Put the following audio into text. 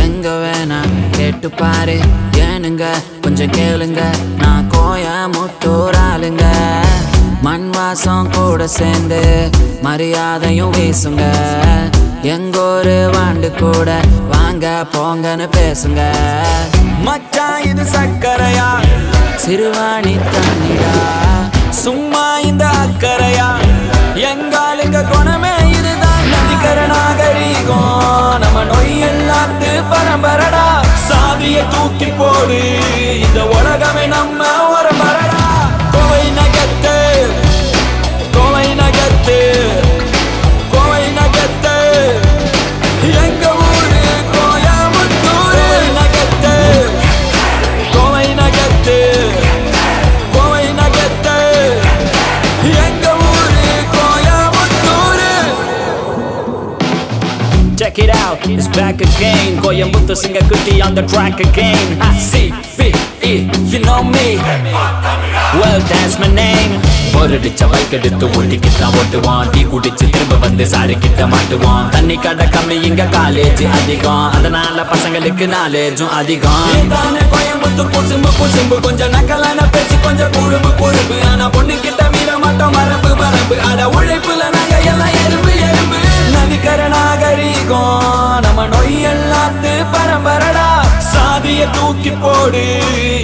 எங்க வேணா கேட்டு பாரு ஏனுங்க கொஞ்சம் கேளுங்க நான் கோயமுத்தூர் ஆளுங்க மண் வாசம் கூட சேர்ந்து மரியாதையும் வீசுங்க எங்கொரு வாண்டு கூட வாங்க போங்கன்னு பேசுங்க மச்சான் இது சக்கரையா சிறுவாணி தண்ணிடா சும்மா இந்த அக்கறையா எங்காலுங்க குணமே இதுதான் நதிக்கர நாகரீகம் நம்ம நொய் எல்லாத்து பரம்பரடா சாதிய தூக்கி போடு இந்த உலகமே நம்ம ஒரு பரடா கோவை நகத்து கோவை நகத்து கோவை நகத்து எங்க ஊரு கோயமுத்தூர் நகத்து கோவை நகத்து கோவை நகத்து எங்க ஊரு Coimbatore Check it out, it's back again. Coyambuto Singa Kuti on the track again. C B E, you know me. Well, that's my name. போரடிச்ச பைக் எடுத்து ஓட்டிக்கிட்டான் ஓட்டுவான் டீ குடிச்சு திரும்ப வந்து சாரி கிட்ட மாட்டுவான் தண்ணி கடை கம்மி இங்க காலேஜ் அதிகம் அதனால பசங்களுக்கு நாலேஜும் அதிகம் கோயம்புத்தூர் குசும்பு குசும்பு கொஞ்சம் நக்கலான பேச்சு கொஞ்சம் குறும்பு குறும்பு ஆனா பொண்ணு கிட்ட மீற மாட்டோம் மரபு மரபு அட உழைப்புல நாங்க எல்லாம் எறும்பு எறும்பு நதிக்கர நாகரீகம் நம்ம நொய் எல்லாத்து பரம்பரடா சாதிய தூக்கி போடு